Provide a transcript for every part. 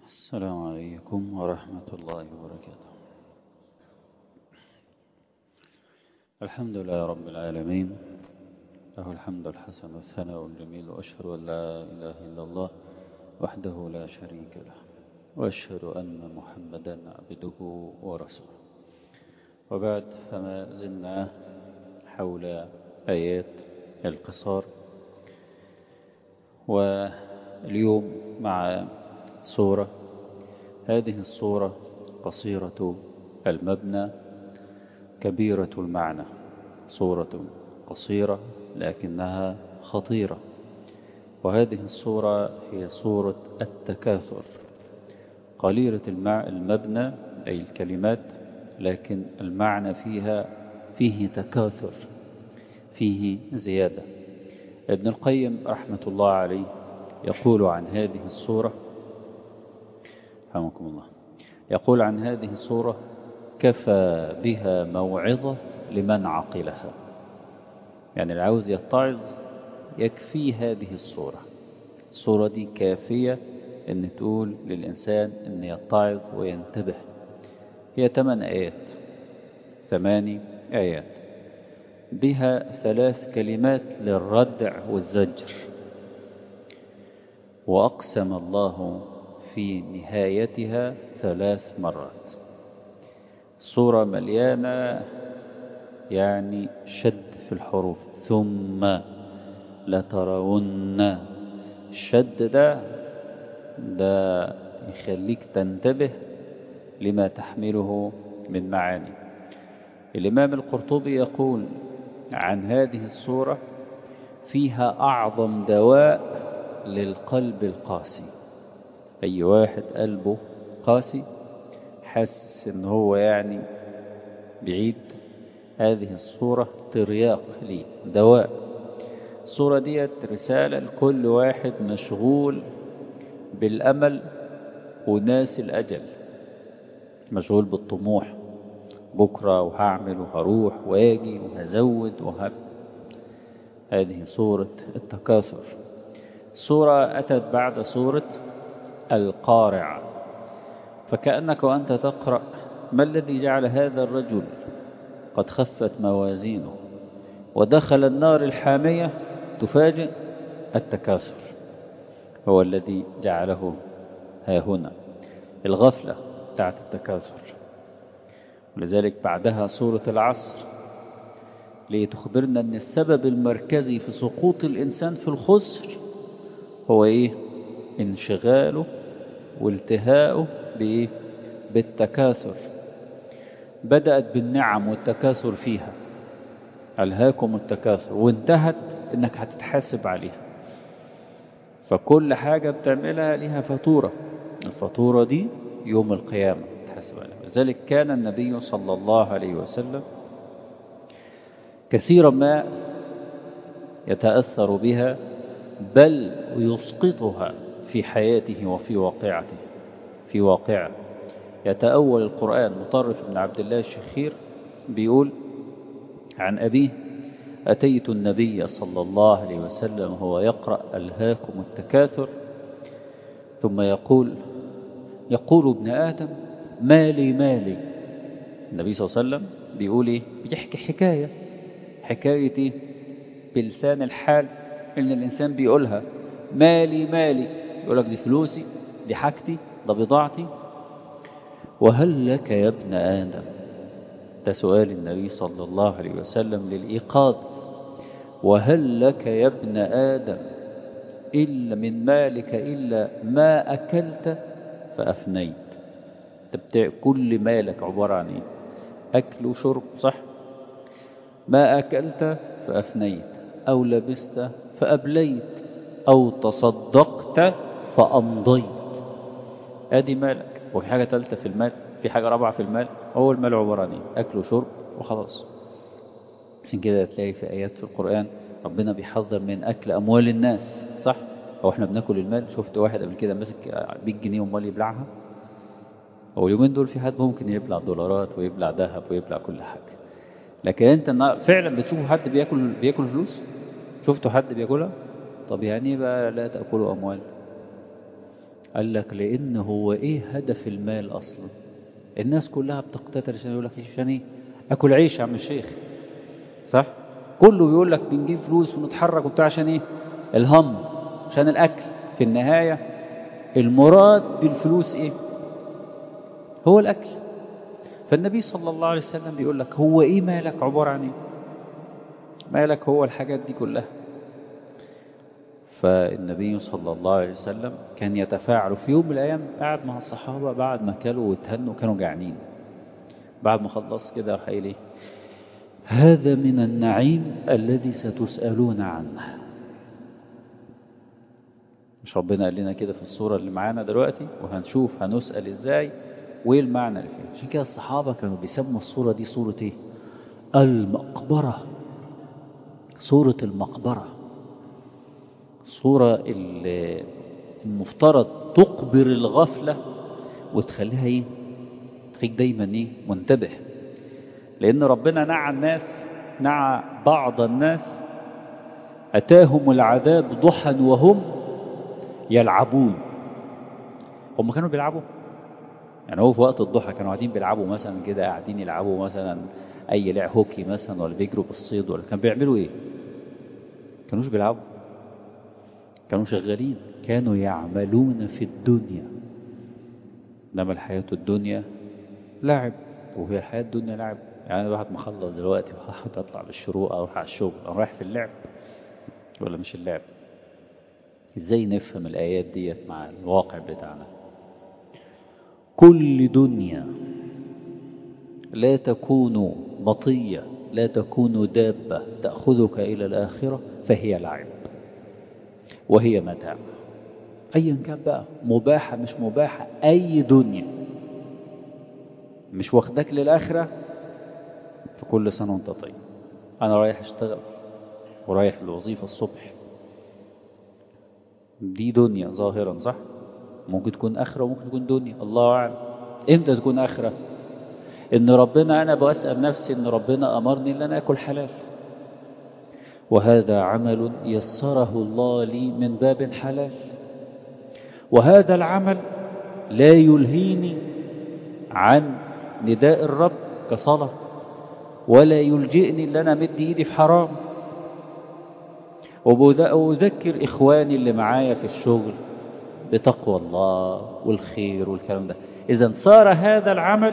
السلام عليكم ورحمة الله وبركاته الحمد لله رب العالمين له الحمد الحسن والثناء الجميل وأشهد أن لا إله إلا الله وحده لا شريك له وأشهد أن محمدا عبده ورسوله وبعد فما زلنا حول آيات القصار واليوم مع صورة هذه الصورة قصيرة المبنى كبيرة المعنى صورة قصيرة لكنها خطيرة وهذه الصورة هي صورة التكاثر قليلة المبنى أي الكلمات لكن المعنى فيها فيه تكاثر فيه زيادة ابن القيم رحمة الله عليه يقول عن هذه الصورة رحمكم الله يقول عن هذه الصورة كفى بها موعظة لمن عقلها يعني العاوز يتعظ يكفي هذه الصورة الصورة دي كافية ان تقول للإنسان ان يتعظ وينتبه هي ثمان آيات ثماني آيات بها ثلاث كلمات للردع والزجر وأقسم الله في نهايتها ثلاث مرات صورة مليانة يعني شد في الحروف ثم لترون الشد ده ده يخليك تنتبه لما تحمله من معاني الإمام القرطبي يقول عن هذه الصورة فيها أعظم دواء للقلب القاسي أي واحد قلبه قاسي حس إن هو يعني بعيد هذه الصورة ترياق لي دواء الصورة ديت رسالة لكل واحد مشغول بالأمل وناس الأجل مشغول بالطموح بكرة وهعمل وهروح واجي وهزود وهب هذه صورة التكاثر صورة أتت بعد صورة القارع فكأنك وأنت تقرأ ما الذي جعل هذا الرجل قد خفت موازينه ودخل النار الحامية تفاجئ التكاثر هو الذي جعله ها هنا الغفلة بتاعت التكاثر ولذلك بعدها سورة العصر لتخبرنا أن السبب المركزي في سقوط الإنسان في الخسر هو إيه انشغاله والتهاؤه بإيه بالتكاثر بدأت بالنعم والتكاثر فيها ألهاكم التكاثر وانتهت إنك هتتحاسب عليها فكل حاجة بتعملها لها فاتورة الفاتورة دي يوم القيامة تحاسب عليها لذلك كان النبي صلى الله عليه وسلم كثيرا ما يتأثر بها بل يسقطها في حياته وفي واقعته في واقعه يتأول القرآن مطرف بن عبد الله الشخير بيقول عن أبيه أتيت النبي صلى الله عليه وسلم هو يقرأ ألهاكم التكاثر ثم يقول يقول ابن آدم مالي مالي النبي صلى الله عليه وسلم بيقول إيه بيحكي حكاية حكاية إيه بلسان الحال إن الإنسان بيقولها مالي مالي يقول لك دي فلوسي دي حاجتي ده بضاعتي وهل لك يا ابن آدم ده سؤال النبي صلى الله عليه وسلم للإيقاظ وهل لك يا ابن آدم إلا من مالك إلا ما أكلت فأفنيت تبتع كل مالك عبارة عن إيه أكل وشرب صح ما أكلت فأفنيت أو لبست فأبليت أو تصدقت فأمضيت أدي مالك وفي حاجة ثالثة في المال في حاجة رابعة في المال هو المال عبارة عن إيه أكل وشرب وخلاص عشان كده تلاقي في آيات في القرآن ربنا بيحذر من أكل أموال الناس صح هو احنا بناكل المال شفت واحد قبل كده ماسك 100 جنيه ومال يبلعها هو اليومين دول في حد ممكن يبلع دولارات ويبلع ذهب ويبلع كل حاجة لكن انت فعلا بتشوفوا حد بياكل بياكل فلوس شفتوا حد بياكلها طب يعني بقى لا تأكلوا أموال قال لك لأن هو إيه هدف المال أصلا الناس كلها بتقتتل عشان يقول لك عشان إيه أكل عيش يا عم الشيخ صح كله بيقول لك بنجيب فلوس ونتحرك وبتاع عشان إيه الهم عشان الأكل في النهاية المراد بالفلوس إيه هو الأكل فالنبي صلى الله عليه وسلم بيقول لك هو إيه مالك عبارة عن إيه مالك هو الحاجات دي كلها فالنبي صلى الله عليه وسلم كان يتفاعل في يوم من الأيام قاعد مع الصحابة بعد ما كلوا واتهنوا كانوا جعانين بعد ما خلص كده راح قايل ايه هذا من النعيم الذي ستسألون عنه مش ربنا قال لنا كده في الصورة اللي معانا دلوقتي وهنشوف هنسأل ازاي وايه المعنى اللي فيها عشان كده الصحابة كانوا بيسموا الصورة دي صورة ايه المقبرة صورة المقبرة صورة المفترض تقبر الغفلة وتخليها ايه تخليك دايما ايه منتبه لان ربنا نعى الناس نعى بعض الناس اتاهم العذاب ضحى وهم يلعبون هم كانوا بيلعبوا يعني هو في وقت الضحى كانوا قاعدين بيلعبوا مثلا كده قاعدين يلعبوا مثلا اي لعب هوكي مثلا ولا بيجروا بالصيد ولا كانوا بيعملوا ايه كانوش بيلعبوا كانوا شغالين كانوا يعملون في الدنيا انما الحياة الدنيا لعب وهي الحياة الدنيا لعب يعني الواحد مخلص دلوقتي وهاخد اطلع للشروق اروح على الشغل انا رايح في اللعب ولا مش اللعب ازاي نفهم الايات ديت مع الواقع بتاعنا كل دنيا لا تكون مطية لا تكون دابة تأخذك إلى الآخرة فهي لعب وهي متاع أيا كان بقى مباحة مش مباحة أي دنيا مش واخدك للآخرة في كل سنة وانت طيب أنا رايح أشتغل ورايح الوظيفة الصبح دي دنيا ظاهرا صح ممكن تكون آخرة وممكن تكون دنيا الله أعلم إمتى تكون آخرة إن ربنا أنا بسأل نفسي إن ربنا أمرني إن أنا أكل حلال وهذا عمل يسره الله لي من باب حلال وهذا العمل لا يلهيني عن نداء الرب كصلاة ولا يلجئني ان انا مد ايدي في حرام وأذكر إخواني اللي معايا في الشغل بتقوى الله والخير والكلام ده إذا صار هذا العمل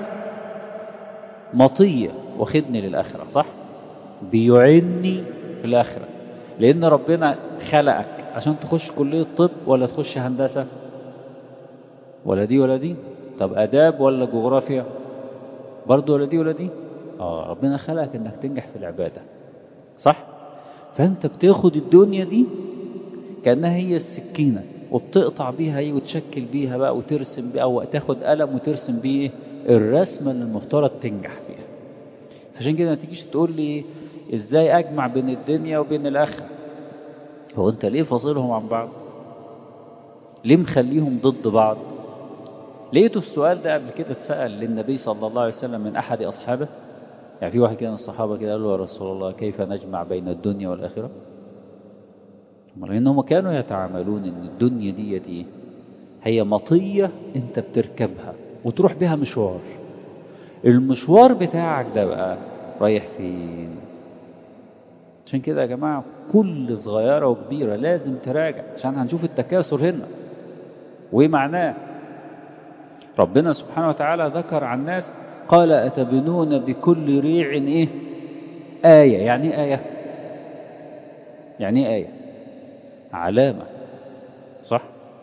مطية واخدني للآخرة صح بيعني في الآخرة لأن ربنا خلقك عشان تخش كلية طب ولا تخش هندسة ولا دي ولا دي طب أداب ولا جغرافيا برضو ولا دي ولا دي آه ربنا خلقك إنك تنجح في العبادة صح فأنت بتاخد الدنيا دي كأنها هي السكينة وبتقطع بيها ايه وتشكل بيها بقى وترسم بيها أو تاخد قلم وترسم بيه الرسمة اللي المفترض تنجح فيها عشان كده ما تجيش تقول لي ازاي اجمع بين الدنيا وبين الاخره هو انت ليه فاصلهم عن بعض ليه مخليهم ضد بعض لقيتوا السؤال ده قبل كده اتسأل للنبي صلى الله عليه وسلم من احد اصحابه يعني في واحد كده من الصحابه كده قال له يا رسول الله كيف نجمع بين الدنيا والاخره لانهم كانوا يتعاملون ان الدنيا دي دي هي مطيه انت بتركبها وتروح بها مشوار المشوار بتاعك ده بقى رايح فين عشان كده يا جماعة كل صغيرة وكبيرة لازم تراجع عشان هنشوف التكاثر هنا وايه معناه ربنا سبحانه وتعالى ذكر عن الناس قال أتبنون بكل ريع ايه آية يعني ايه آية يعني ايه آية علامة صح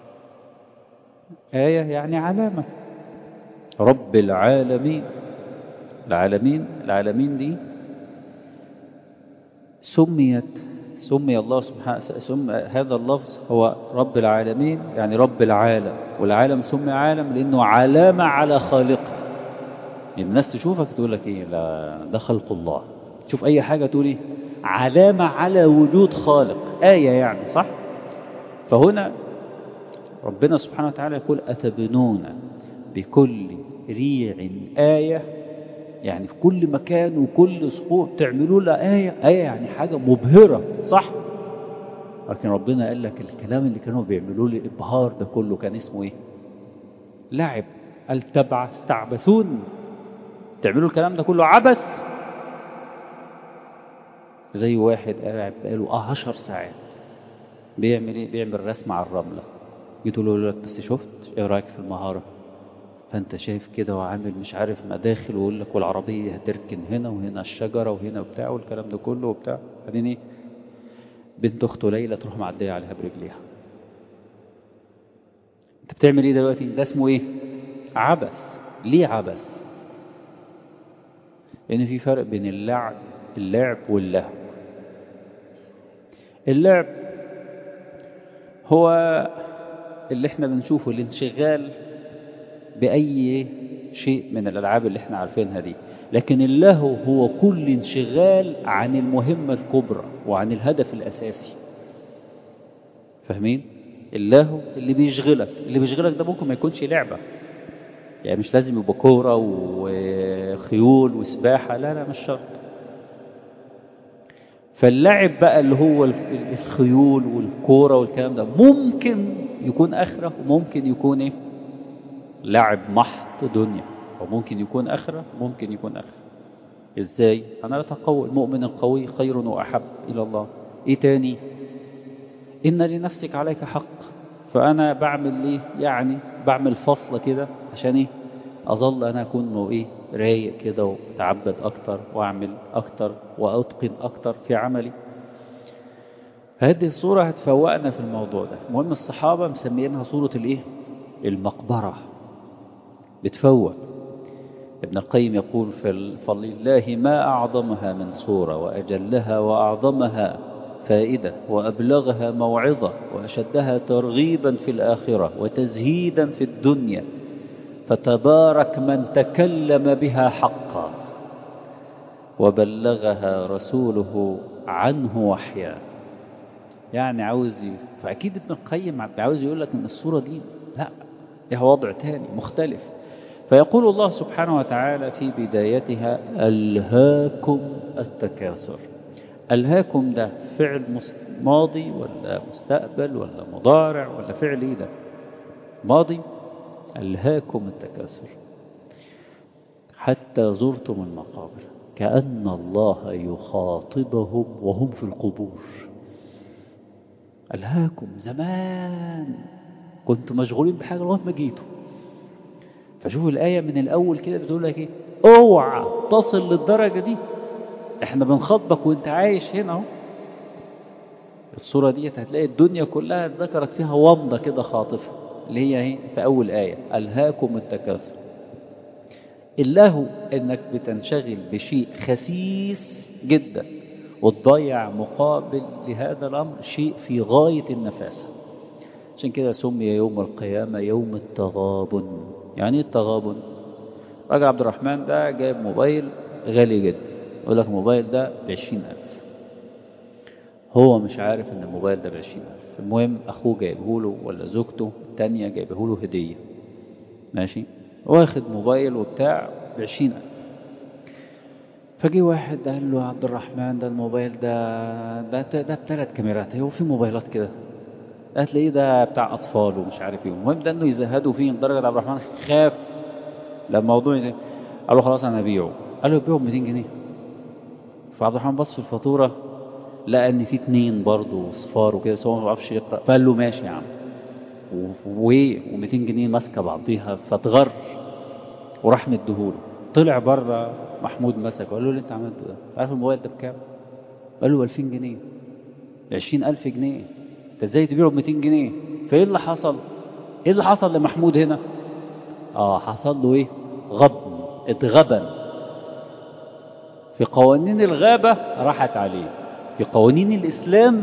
آية يعني علامة رب العالمين العالمين العالمين دي سميت سمي الله سبحانه سمي هذا اللفظ هو رب العالمين يعني رب العالم والعالم سمي عالم لأنه علامة على خالقه الناس تشوفك تقول لك ايه لا ده خلق الله تشوف اي حاجة تقول ايه علامة على وجود خالق آية يعني صح فهنا ربنا سبحانه وتعالى يقول أتبنون بكل ريع آية يعني في كل مكان وكل صخور تعملوا لها آية آية يعني حاجة مبهرة صح لكن ربنا قال لك الكلام اللي كانوا بيعملوه لي الابهار ده كله كان اسمه ايه لعب قال تبع استعبثون تعملوا الكلام ده كله عبث زي واحد قاعد بقاله اه 10 ساعات بيعمل ايه بيعمل رسم على الرمله جيت له لك بس شفت ايه رايك في المهاره فانت شايف كده وعامل مش عارف مداخل ويقول لك والعربيه هتركن هنا وهنا الشجره وهنا وبتاع والكلام ده كله وبتاع بعدين ايه بنت اخته ليلى تروح معديه عليها برجليها انت بتعمل ايه دلوقتي ده اسمه ايه عبث ليه عبث لان في فرق بين اللعب اللعب واللهو اللعب هو اللي احنا بنشوفه الانشغال بأي شيء من الألعاب اللي احنا عارفينها دي لكن اللهو هو كل انشغال عن المهمة الكبرى وعن الهدف الأساسي فاهمين؟ اللهو اللي بيشغلك اللي بيشغلك ده ممكن ما يكونش لعبة يعني مش لازم يبقى كورة وخيول وسباحة لا لا مش شرط فاللعب بقى اللي هو الخيول والكورة والكلام ده ممكن يكون آخرة وممكن يكون إيه لعب محض دنيا وممكن يكون آخرة ممكن يكون آخرة إزاي أنا أتقوى المؤمن القوي خير وأحب إلى الله إيه تاني إن لنفسك عليك حق فأنا بعمل إيه يعني بعمل فصلة كده عشان إيه أظل أنا أكون إيه رايق كده وأتعبد أكتر وأعمل أكتر وأتقن أكتر في عملي هذه الصورة هتفوقنا في الموضوع ده المهم الصحابة مسمينها صورة الإيه المقبرة بتفوق ابن القيم يقول فلله ما أعظمها من صورة وأجلها وأعظمها فائدة وأبلغها موعظة وأشدها ترغيبا في الآخرة وتزهيدا في الدنيا فتبارك من تكلم بها حقا وبلغها رسوله عنه وحيا يعني عاوز فأكيد ابن القيم عاوز يقول لك أن الصورة دي لا لها وضع تاني مختلف فيقول الله سبحانه وتعالى في بدايتها ألهاكم التكاثر ألهاكم ده فعل ماضي ولا مستقبل ولا مضارع ولا فعل ايه ده ماضي ألهاكم التكاثر حتى زرتم المقابر كأن الله يخاطبهم وهم في القبور ألهاكم زمان كنتم مشغولين بحاجة لغاية ما جيتوا فشوفوا الآية من الأول كده بتقول لك إيه اوعى تصل للدرجة دي احنا بنخاطبك وانت عايش هنا اهو الصورة دي هتلاقي الدنيا كلها ذكرت فيها ومضة كده خاطفة اللي هي ايه في أول آية ألهاكم التكاثر اللهو انك بتنشغل بشيء خسيس جدا وتضيع مقابل لهذا الأمر شيء في غاية النفاسة عشان كده سمي يوم القيامة يوم التغابن يعني ايه التغابن راجل عبد الرحمن ده جايب موبايل غالي جدا يقول لك الموبايل ده بعشرين ألف هو مش عارف ان الموبايل ده بعشرين ألف المهم أخوه جايبه له ولا زوجته التانية جايبه له هدية ماشي واخد موبايل وبتاع بعشرين ألف فجي واحد قال له عبد الرحمن ده الموبايل ده ده ده بثلاث كاميرات هو في موبايلات كده هتلاقيه ده بتاع أطفال ومش عارف ايه المهم ده انه يزهدوا فيه لدرجة عبد الرحمن خاف لما الموضوع يزهد. قال له خلاص انا هبيعه قال له بيعه ب 200 جنيه فعبد الرحمن بص في الفاتورة لقى ان في اتنين برضه صفار وكده بس هو ما بيعرفش يقرا فقال له ماشي يا عم وايه و200 جنيه ماسكه بعضيها فاتغر وراح مديهوله طلع بره محمود مسك وقال له اللي انت عملته ده عارف الموبايل ده بكام؟ قال له 2000 جنيه 20000 جنيه انت ازاي تبيعه ب 200 جنيه؟ فايه اللي حصل؟ ايه اللي حصل لمحمود هنا؟ اه حصل له ايه؟ غبن اتغبن في قوانين الغابة راحت عليه في قوانين الإسلام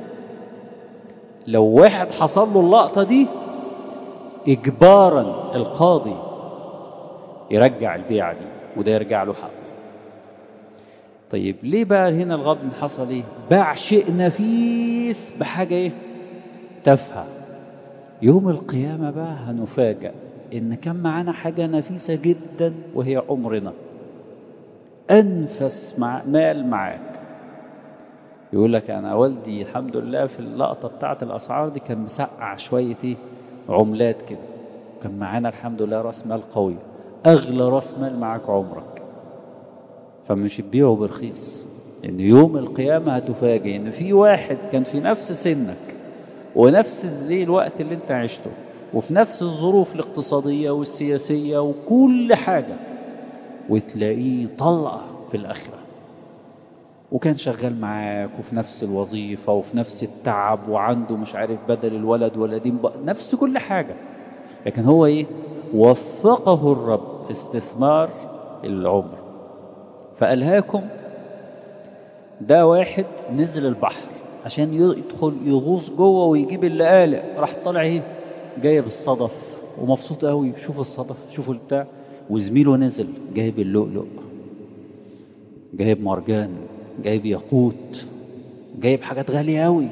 لو واحد حصل له اللقطة دي إجبارا القاضي يرجع البيعة دي وده يرجع له حقه طيب ليه بقى هنا الغبن حصل ايه باع شيء نفيس بحاجة ايه تافهة يوم القيامة بقى هنفاجأ ان كان معانا حاجة نفيسة جدا وهي عمرنا انفس مع مال معاك يقول لك أنا والدي الحمد لله في اللقطة بتاعة الأسعار دي كان مسقع شوية إيه عملات كده كان معانا الحمد لله رأس مال قوي أغلى رأس مال معاك عمرك فمش تبيعه برخيص إن يوم القيامة هتفاجئ إن في واحد كان في نفس سنك ونفس زي الوقت اللي انت عشته وفي نفس الظروف الاقتصادية والسياسية وكل حاجة وتلاقيه طلع في الآخرة وكان شغال معاك وفي نفس الوظيفة وفي نفس التعب وعنده مش عارف بدل الولد ولدين نفس كل حاجة لكن هو ايه وفقه الرب في استثمار العمر فألهاكم ده واحد نزل البحر عشان يدخل يغوص جوه ويجيب اللي قالق راح طالع ايه جايب الصدف ومبسوط قوي شوف الصدف شوفوا البتاع وزميله نزل جايب اللؤلؤ جايب مرجان جايب ياقوت جايب حاجات غالية قوي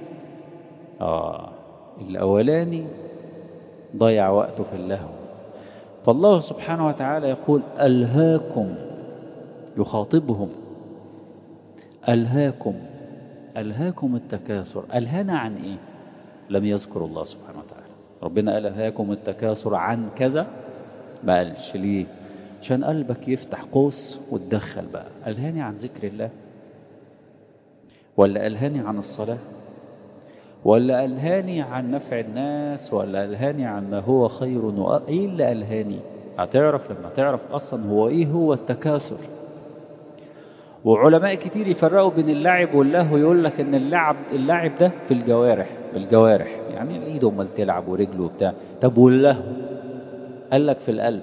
اه الاولاني ضيع وقته في اللهو فالله سبحانه وتعالى يقول ألهاكم يخاطبهم ألهاكم ألهاكم التكاثر ألهانا عن إيه لم يذكر الله سبحانه وتعالى ربنا ألهاكم التكاثر عن كذا ما قالش ليه عشان قلبك يفتح قوس وتدخل بقى ألهاني عن ذكر الله ولا ألهاني عن الصلاة ولا ألهاني عن نفع الناس ولا ألهاني عن ما هو خير وأ... إيه اللي ألهاني هتعرف لما تعرف أصلا هو إيه هو التكاثر وعلماء كتير يفرقوا بين اللعب واللهو يقول لك ان اللعب اللعب ده في الجوارح في الجوارح يعني الايد امال تلعب ورجله وبتاع طب واللهو قال لك في القلب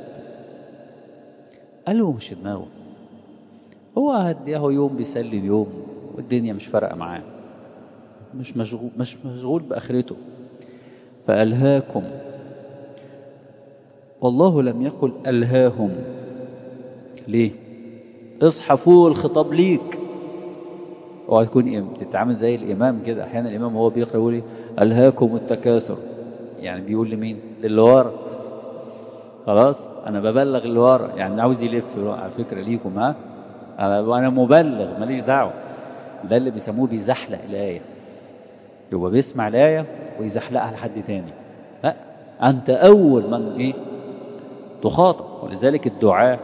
قلبه مش دماغه هو هديه يوم بيسلي اليوم والدنيا مش فارقه معاه مش مشغول مش مشغول باخرته فالهاكم والله لم يقل الهاهم ليه اصحى فوق الخطاب ليك اوعى تكون تتعامل زي الامام كده احيانا الامام وهو بيقرا يقول الهاكم التكاثر يعني بيقول لمين للي ورا خلاص انا ببلغ اللي ورا يعني عاوز يلف على فكره ليكم ها انا مبلغ ماليش دعوه ده اللي بيسموه بيزحلق الايه يبقى بيسمع الايه ويزحلقها لحد تاني لا انت اول من ايه تخاطب ولذلك الدعاء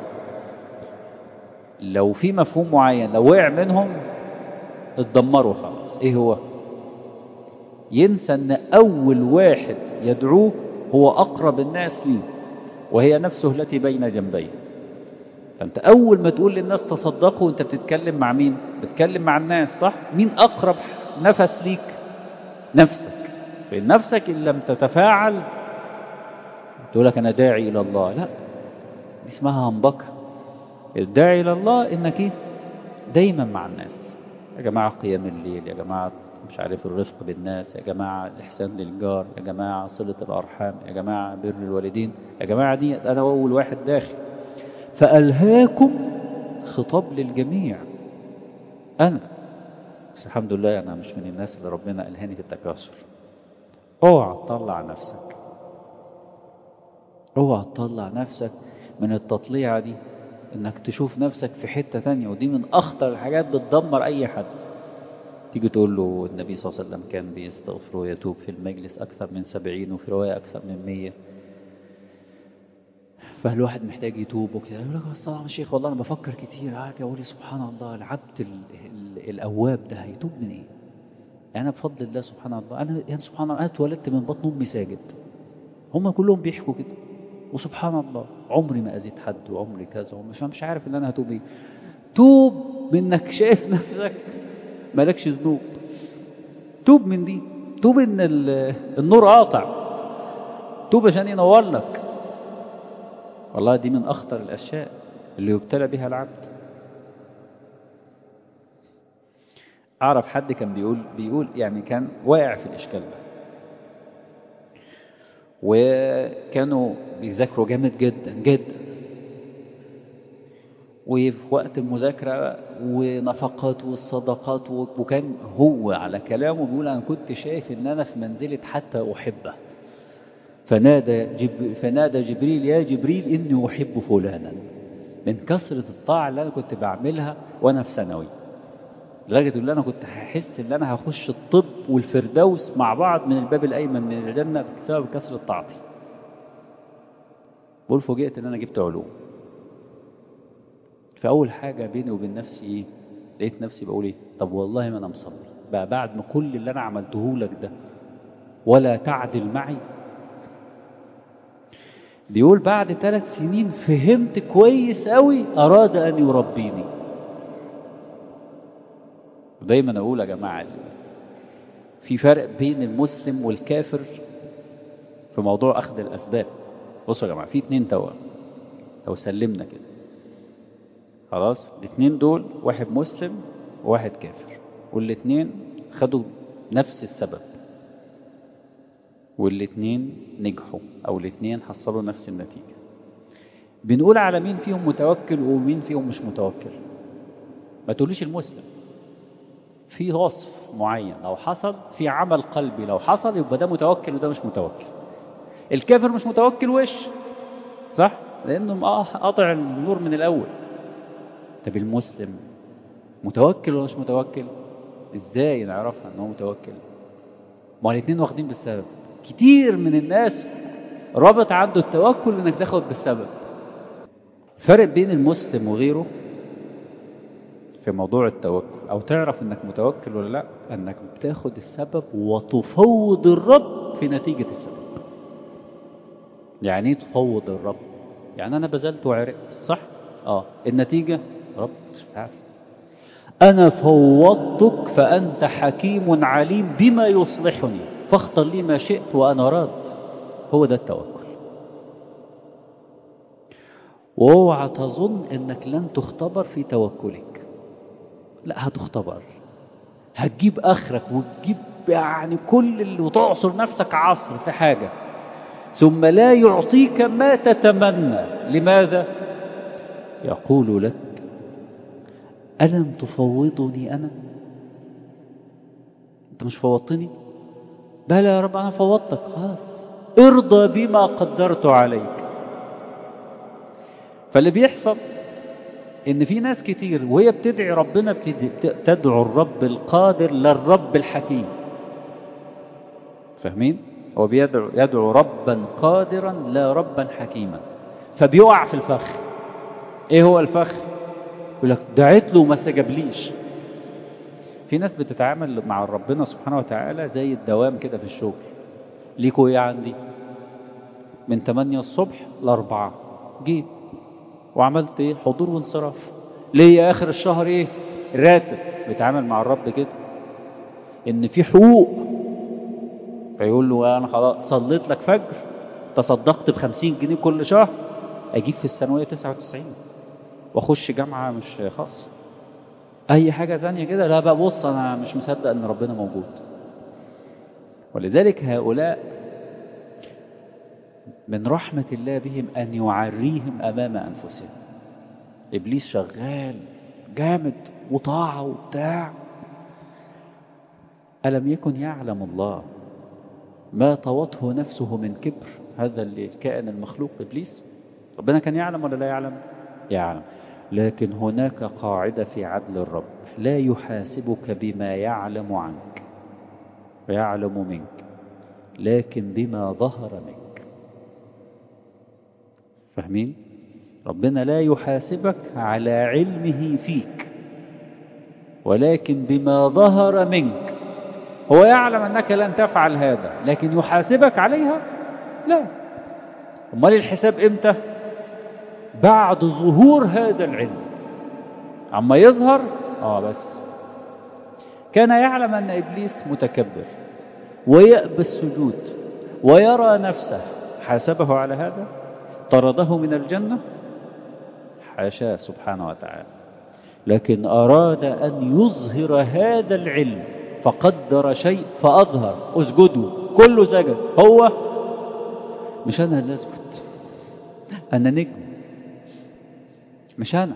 لو في مفهوم معين لو وقع منهم اتدمروا خلاص ايه هو ينسى ان اول واحد يدعوه هو اقرب الناس ليه وهي نفسه التي بين جنبيه فانت اول ما تقول للناس تصدقوا انت بتتكلم مع مين بتتكلم مع الناس صح مين اقرب نفس ليك نفسك فإن نفسك ان لم تتفاعل تقول لك انا داعي الى الله لا دي اسمها همبكه الداعي إلى الله إنك إيه؟ دايما مع الناس يا جماعة قيام الليل يا جماعة مش عارف الرفق بالناس يا جماعة الإحسان للجار يا جماعة صلة الأرحام يا جماعة بر الوالدين يا جماعة دي أنا أول واحد داخل فألهاكم خطاب للجميع أنا بس الحمد لله أنا مش من الناس اللي ربنا ألهاني في التكاثر اوعى تطلع نفسك اوعى تطلع نفسك من التطليعة دي انك تشوف نفسك في حتة تانية ودي من اخطر الحاجات بتدمر اي حد تيجي تقول له النبي صلى الله عليه وسلم كان بيستغفر ويتوب في المجلس اكثر من سبعين وفي رواية اكثر من مية فالواحد محتاج يتوب وكده يقول لك بس يا شيخ والله انا بفكر كتير عادي اقول سبحان الله العبد ال ال الاواب ده هيتوب من ايه؟ يعني انا بفضل الله سبحان الله انا يعني سبحان الله انا اتولدت من بطن امي ساجد هم كلهم بيحكوا كده وسبحان الله عمري ما أذيت حد وعمري كذا ومش مش عارف ان انا هتوب ايه توب منك شايف نفسك مالكش ذنوب توب من دي توب ان النور قاطع توب عشان ينور لك والله دي من اخطر الاشياء اللي يبتلى بها العبد اعرف حد كان بيقول بيقول يعني كان واقع في الاشكال ده وكانوا بيذاكروا جامد جدا جدا وفي وقت المذاكرة ونفقات والصدقات وكان هو على كلامه بيقول أنا كنت شايف إن أنا في منزلة حتى أحبه فنادى, جب فنادى جبريل يا جبريل إني أحب فلانا من كثرة الطاعة اللي أنا كنت بعملها وأنا في ثانوي لدرجة ان انا كنت هحس ان انا هخش الطب والفردوس مع بعض من الباب الايمن من الجنة بسبب كسرة طاعتي بقول فوجئت ان انا جبت علوم فاول حاجة بيني وبين نفسي ايه لقيت نفسي بقول ايه طب والله ما انا مصلي بقى بعد ما كل اللي انا عملته لك ده ولا تعدل معي بيقول بعد ثلاث سنين فهمت كويس قوي أراد أن يربيني ودايما أقول يا جماعة في فرق بين المسلم والكافر في موضوع أخذ الأسباب بصوا يا جماعة في اتنين توأم لو سلمنا كده خلاص الاتنين دول واحد مسلم وواحد كافر والاتنين خدوا نفس السبب والاتنين نجحوا او الاتنين حصلوا نفس النتيجة بنقول على مين فيهم متوكل ومين فيهم مش متوكل ما تقوليش المسلم في وصف معين لو حصل في عمل قلبي لو حصل يبقى ده متوكل وده مش متوكل الكافر مش متوكل وش صح لانه قاطع النور من الاول طب المسلم متوكل ولا مش متوكل ازاي نعرفها ان هو متوكل ما الاثنين واخدين بالسبب كتير من الناس رابط عنده التوكل انك تاخد بالسبب فرق بين المسلم وغيره في موضوع التوكل او تعرف انك متوكل ولا لا انك بتاخد السبب وتفوض الرب في نتيجة السبب يعني ايه تفوض الرب يعني انا بذلت وعرقت صح اه النتيجة رب مش عارف انا فوضتك فانت حكيم عليم بما يصلحني فاختر لي ما شئت وأنا راض هو ده التوكل واوعى تظن انك لن تختبر في توكلك لا هتختبر هتجيب اخرك وتجيب يعني كل اللي وتعصر نفسك عصر في حاجة ثم لا يعطيك ما تتمنى لماذا يقول لك ألم تفوضني أنا أنت مش فوضتني بلى يا رب أنا فوضتك خلاص ارضى بما قدرت عليك فاللي بيحصل ان في ناس كتير وهي بتدعي ربنا بتدعو الرب القادر للرب الحكيم فاهمين هو بيدعو يدعو ربا قادرا لا ربا حكيما فبيقع في الفخ ايه هو الفخ يقول لك دعيت له وما استجابليش في ناس بتتعامل مع ربنا سبحانه وتعالى زي الدوام كده في الشغل ليكوا ايه عندي من 8 الصبح ل 4 جيت وعملت ايه حضور وانصراف ليه اخر الشهر ايه راتب بيتعامل مع الرب كده ان في حقوق فيقول له انا خلاص صليت لك فجر تصدقت ب 50 جنيه كل شهر اجيب في الثانويه 99 واخش جامعه مش خاصه اي حاجه ثانيه كده لا بقى بص انا مش مصدق ان ربنا موجود ولذلك هؤلاء من رحمة الله بهم أن يعريهم أمام أنفسهم إبليس شغال جامد وطاعة وبتاع ألم يكن يعلم الله ما طوته نفسه من كبر هذا الكائن المخلوق إبليس ربنا كان يعلم ولا لا يعلم يعلم لكن هناك قاعدة في عدل الرب لا يحاسبك بما يعلم عنك ويعلم منك لكن بما ظهر منك فاهمين ربنا لا يحاسبك على علمه فيك ولكن بما ظهر منك هو يعلم أنك لن تفعل هذا لكن يحاسبك عليها لا امال الحساب امتى بعد ظهور هذا العلم عما يظهر اه بس كان يعلم أن إبليس متكبر ويأبى السجود ويرى نفسه حاسبه على هذا طرده من الجنة حاشاه سبحانه وتعالى لكن أراد أن يظهر هذا العلم فقدر شيء فأظهر اسجدوا كله سجد هو مش أنا اللي أسجد أنا نجم مش أنا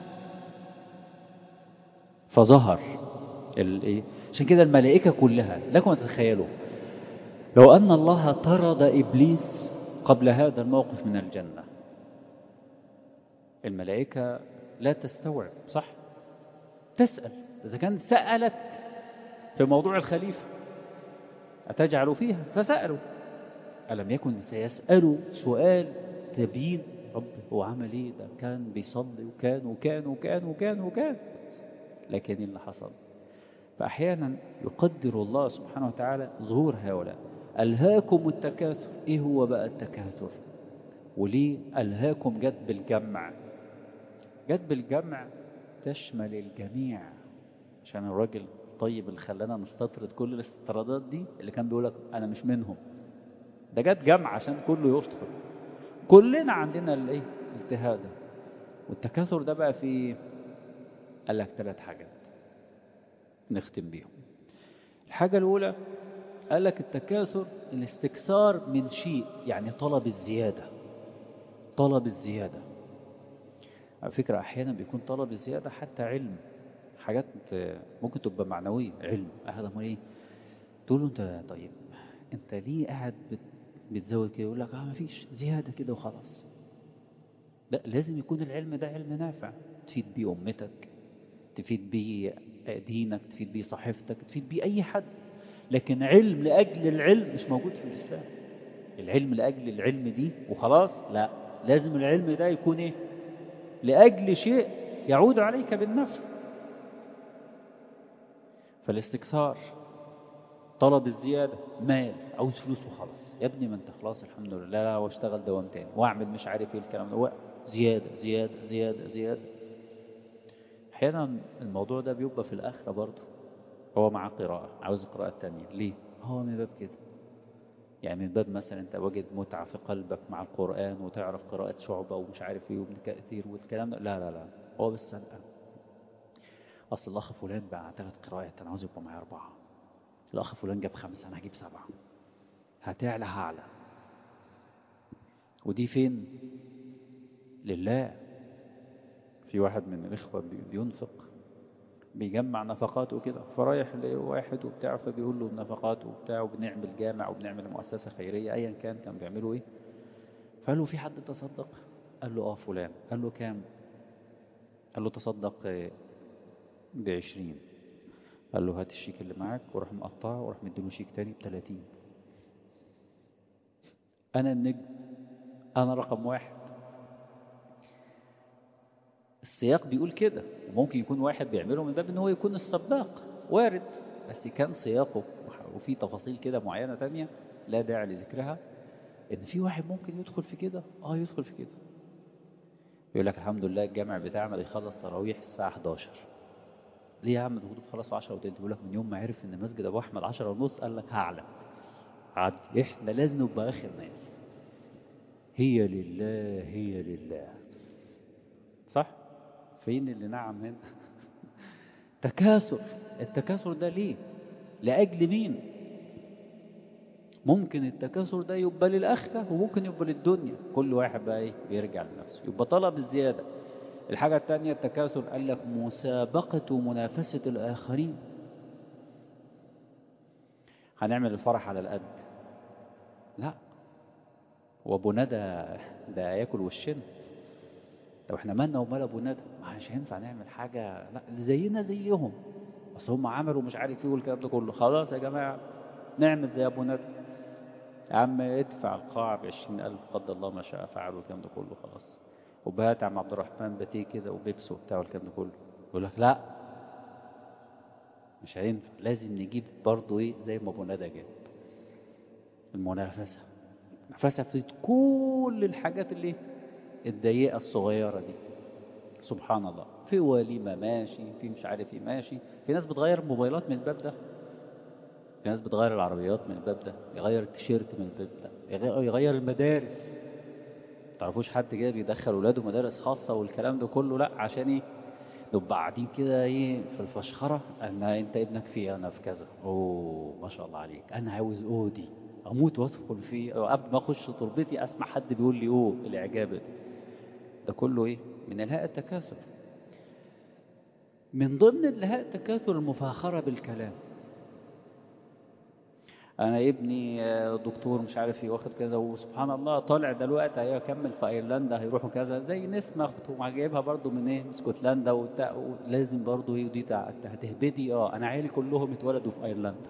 فظهر الايه عشان كده الملائكة كلها لكم تتخيلوا لو أن الله طرد إبليس قبل هذا الموقف من الجنة الملائكة لا تستوعب صح تسأل إذا كانت سألت في موضوع الخليفة أتجعل فيها فسألوا ألم يكن سيسألوا سؤال تبيين رب هو عمل ايه ده كان بيصلي وكان وكان وكان وكان وكان لكن اللي حصل فأحيانا يقدر الله سبحانه وتعالى ظهور هؤلاء ألهاكم التكاثر إيه هو بقى التكاثر وليه ألهاكم جد بالجمع جد بالجمع تشمل الجميع عشان الراجل طيب اللي خلانا نستطرد كل الاستطرادات دي اللي كان بيقولك أنا مش منهم ده جت جمع عشان كله يستخر كلنا عندنا الايه الاجتهاد والتكاثر ده بقى في قال لك ثلاث حاجات نختم بيهم الحاجة الأولى قال لك التكاثر الاستكثار من شيء يعني طلب الزيادة طلب الزيادة على فكرة أحيانا بيكون طلب الزيادة حتى علم حاجات ممكن تبقى معنوية علم هذا ما ايه تقول له انت طيب انت ليه قاعد بت بتزود كده يقول لك اه مفيش زيادة كده وخلاص لا لازم يكون العلم ده علم نافع تفيد بيه أمتك تفيد بيه دينك تفيد بيه صحيفتك تفيد بيه أي حد لكن علم لأجل العلم مش موجود في الإسلام العلم لأجل العلم دي وخلاص لا لازم العلم ده يكون إيه لأجل شيء يعود عليك بالنفع فالاستكثار طلب الزيادة مال عاوز فلوس وخلاص يا ابني ما انت خلاص الحمد لله لا واشتغل دوام تاني واعمل مش عارف ايه الكلام ده زيادة زيادة زيادة زيادة احيانا الموضوع ده بيبقى في الاخرة برضه هو مع قراءة عاوز قراءة تانية ليه هو من باب كده يعني من باب مثلا انت وجد متعة في قلبك مع القرآن وتعرف قراءة شعبة ومش عارف ايه وابن كثير والكلام ده لا لا لا هو بس الآن اصل الاخ فلان بقى ثلاث قراءات انا عاوز يبقى معايا اربعه الأخ فلان جاب خمسة أنا هجيب سبعة هتعلى هعلى ودي فين لله في واحد من الإخوة بينفق بيجمع نفقاته كده فرايح لواحد وبتاع فبيقول له النفقات وبتاع وبنعمل جامع وبنعمل مؤسسة خيرية أيا كان كان بيعملوا إيه فقال له في حد تصدق قال له آه فلان قال له كام قال له تصدق بعشرين قال له هات الشيك اللي معاك وراح مقطعه وراح مديله شيك تاني ب 30 انا النجم انا رقم واحد السياق بيقول كده وممكن يكون واحد بيعمله من باب ان هو يكون السباق وارد بس كان سياقه وفي تفاصيل كده معينة تانية لا داعي لذكرها ان في واحد ممكن يدخل في كده اه يدخل في كده يقول لك الحمد لله الجامع بتاعنا بيخلص تراويح الساعة 11 ليه يا عم ده خلاص 10 وتلت بيقول لك من يوم ما عرف ان مسجد ابو احمد 10 ونص قال لك هعلم عاد احنا لازم نبقى اخر ناس هي لله هي لله صح فين اللي نعم هنا تكاثر التكاثر ده ليه لاجل مين ممكن التكاثر ده يبقى للاخره وممكن يبقى للدنيا كل واحد بقى ايه بيرجع لنفسه يبقى طلب الزياده الحاجة الثانية التكاثر قال لك مسابقة ومنافسة الآخرين هنعمل الفرح على القد لا وابو ندى ده ياكل وشنا لو احنا مالنا ومال ابو ندى مش هينفع نعمل حاجة لا زينا زيهم بس هم عملوا مش عارف ايه والكلام ده كله خلاص يا جماعة نعمل زي ابو ندى يا عم ادفع القاعة بعشرين ألف قدر الله ما شاء فعل والكلام ده كله خلاص وبات عم عبد الرحمن باتيه كده وبيبس وبتاع والكلام ده كله يقول لك لا مش هينفع لازم نجيب برضه ايه زي ما ابو ندى جاب المنافسه المنافسه في كل الحاجات اللي الضيقه الصغيره دي سبحان الله في وليمه ماشي في مش عارف ايه ماشي في ناس بتغير الموبايلات من الباب ده في ناس بتغير العربيات من الباب ده يغير التيشيرت من الباب ده يغير المدارس تعرفوش حد كده بيدخل ولاده مدارس خاصة والكلام ده كله لا عشان ايه نبقى قاعدين كده ايه في الفشخرة انا انت ابنك في انا في كذا اوه ما شاء الله عليك انا عاوز اودي اموت وادخل فيه قبل ما اخش تربتي اسمع حد بيقول لي اوه الاعجاب ده ده كله ايه من الهاء التكاثر من ضمن الهاء التكاثر المفاخرة بالكلام انا ابني آه، دكتور مش عارف ايه واخد كذا وسبحان الله طالع دلوقتي هيكمل في ايرلندا هيروحوا كذا زي نسمة اخته مع جايبها برضو من ايه من اسكتلندا وبتاع ولازم برضو ايه ودي تع- هتهبدي اه انا عيالي كلهم اتولدوا في ايرلندا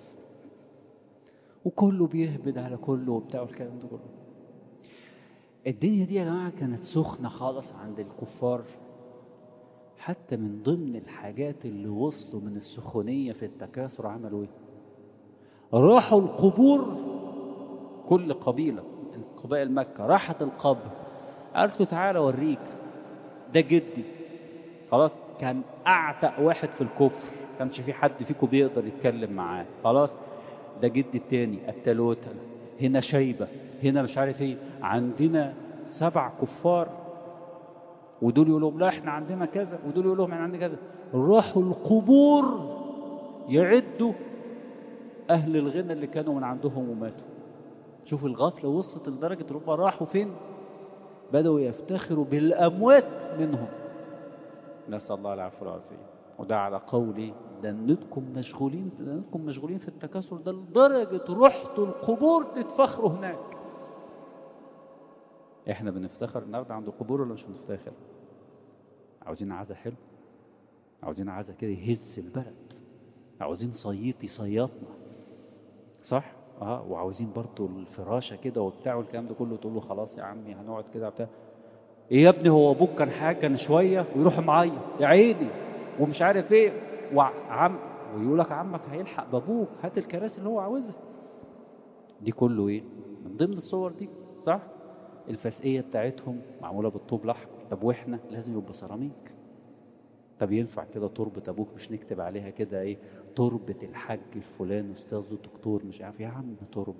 وكله بيهبد على كله وبتاع والكلام ده كله الدنيا دي يا جماعة كانت سخنة خالص عند الكفار حتى من ضمن الحاجات اللي وصلوا من السخونية في التكاثر عملوا ايه راحوا القبور كل قبيلة من قبائل مكة راحت القبر قالت له تعالى اوريك ده جدي خلاص كان أعتق واحد في الكفر كانش في حد فيكم بيقدر يتكلم معاه خلاص ده جدي التاني التلوتة هنا شيبة هنا مش عارف ايه عندنا سبع كفار ودول يقول لهم لا احنا عندنا كذا ودول يقول لهم احنا عندنا كذا راحوا القبور يعدوا أهل الغنى اللي كانوا من عندهم وماتوا شوفوا الغفلة وصلت لدرجة ربما راحوا فين بدأوا يفتخروا بالأموات منهم نسأل الله العفو والعافية وده على قولي ده انكم مشغولين ده انكم مشغولين في التكاثر ده لدرجة رحتوا القبور تتفخروا هناك احنا بنفتخر النهارده عند القبور ولا مش بنفتخر عاوزين عزا حلو عاوزين عزا كده يهز البلد عاوزين صييط يصيطنا صح اه وعاوزين برضو الفراشه كده وبتاع والكلام ده كله تقول له خلاص يا عمي هنقعد كده بتاع ايه يا ابني هو ابوك كان حاجه كان شويه ويروح معيط يا عيني ومش عارف ايه وعم ويقول لك عمك هيلحق بابوك هات الكراسي اللي هو عاوزها دي كله ايه من ضمن الصور دي صح الفسقيه بتاعتهم معموله بالطوب الاحمر طب واحنا لازم يبقى سيراميك طب ينفع كده تربة ابوك مش نكتب عليها كده ايه تربة الحاج الفلاني استاذ دكتور مش عارف يا عم تربة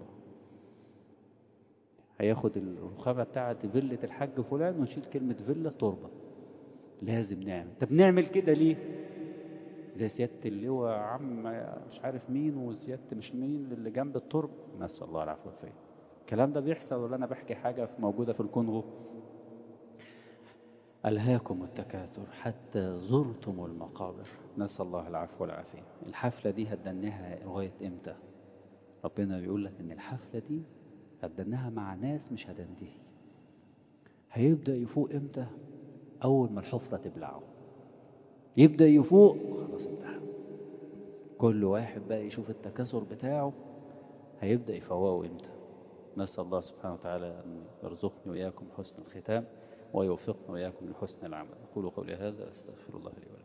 هياخد الرخامة بتاعت فيلة الحاج فلان ونشيل كلمة فيلا تربة لازم نعمل طب نعمل كده ليه زي سيادة اللواء عم مش عارف مين وسيادة مش مين اللي جنب التربة نسأل الله العفو والعافية الكلام ده بيحصل ولا أنا بحكي حاجة موجودة في الكونغو ألهاكم التكاثر حتى زرتم المقابر نسأل الله العفو والعافية الحفلة دي هدناها لغاية إمتى ربنا بيقول لك إن الحفلة دي هدناها مع ناس مش هتنتهي هيبدأ يفوق إمتى أول ما الحفرة تبلعه يبدأ يفوق خلاص انتهى كل واحد بقى يشوف التكاثر بتاعه هيبدأ يفوقه إمتى نسأل الله سبحانه وتعالى أن يرزقني وإياكم حسن الختام ويوفقنا وإياكم لحسن العمل أقول قولي هذا أستغفر الله لي ولكم